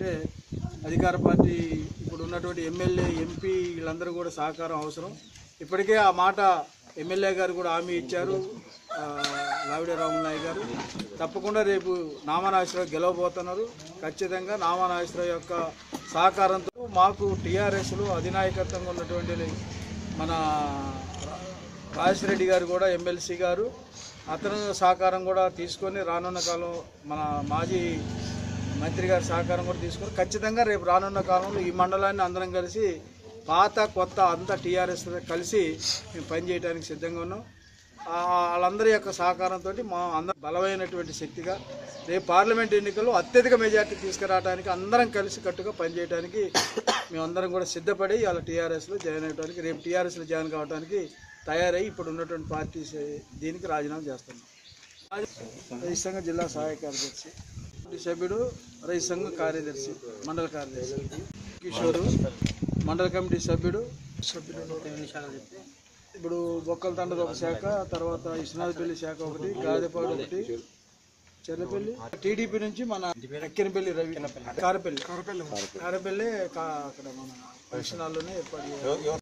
అంటే అధికార పార్టీ ఇప్పుడు ఉన్నటువంటి ఎమ్మెల్యే ఎంపీ వీళ్ళందరూ కూడా సహకారం అవసరం ఇప్పటికే ఆ మాట ఎమ్మెల్యే గారు కూడా హామీ ఇచ్చారు ఆ, లావిడే రామనాయ్ గారు తప్పకుండా రేపు నామనాగేశ్వరరావు గెలవబోతున్నారు ఖచ్చితంగా నామనాగేశ్వరరావు యొక్క సహకారంతో మాకు టీఆర్ఎస్లో అధినాయకత్వంగా ఉన్నటువంటి మన రాజశేఖరెడ్డి గారు కూడా ఎమ్మెల్సీ గారు అతను సహకారం కూడా తీసుకొని రానున్న కాలం మన మాజీ మంత్రి గారి సహకారం కూడా తీసుకొని ఖచ్చితంగా రేపు రానున్న కాలంలో ఈ మండలాన్ని అందరం కలిసి పాత కొత్త అంతా టీఆర్ఎస్ కలిసి మేము పనిచేయడానికి సిద్ధంగా ఉన్నాం ఆ వాళ్ళందరి యొక్క సహకారంతో మా అందరం బలమైనటువంటి శక్తిగా రేపు పార్లమెంట్ ఎన్నికల్లో అత్యధిక మెజార్టీ తీసుకురావడానికి అందరం కలిసి కట్టుగా పనిచేయడానికి మేమందరం కూడా సిద్ధపడి వాళ్ళ టీఆర్ఎస్లో జాయిన్ అవ్వడానికి రేపు టీఆర్ఎస్లో జాయిన్ కావడానికి తయారై ఇప్పుడు ఉన్నటువంటి పార్టీ దీనికి రాజీనామా చేస్తున్నాం రైతు సంఘ జిల్లా సహాయ కార్యదర్శి సభ్యుడు రైతు సంఘ కార్యదర్శి మండల కార్యదర్శి కిషోరు మండల కమిటీ సభ్యుడు సభ్యుడు ఇప్పుడు బొక్కల తండది ఒక శాఖ తర్వాత ఇస్నాదిపల్లి శాఖ ఒకటి గాదెపాడు ఒకటి చెర్లపల్లి టీడీపీ నుంచి మన అక్కినపల్లి రవి కారపల్లి కారపల్లి కారపల్లి కా- అక్కడ మన ఫంక్షన్ హాల్లోనే ఏర్పాటు చేయాలి.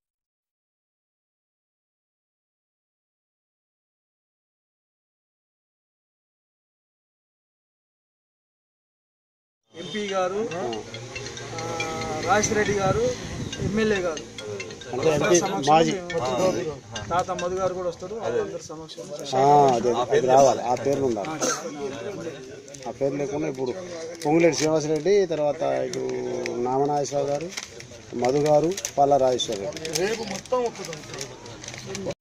ఎంపీ గారు ఆ, రాజశేఖరెడ్డి గారు ఎమ్మెల్యే గారు అంటే ఎంపీ మాజీ తాత మధు గారు కూడా వస్తారు వాళ్ళందరి సమక్షంలో ఆ, అదే అది రావాలి ఆ పేర్లు ఉండాలి ఆ పేరు లేకుండా ఇప్పుడు పొంగులేటి శ్రీనివాసరెడ్డి తర్వాత ఇటు నామనాగేశ్వరరావు గారు మధు గారు పల్ల రాజేశ్వర రెడ్డి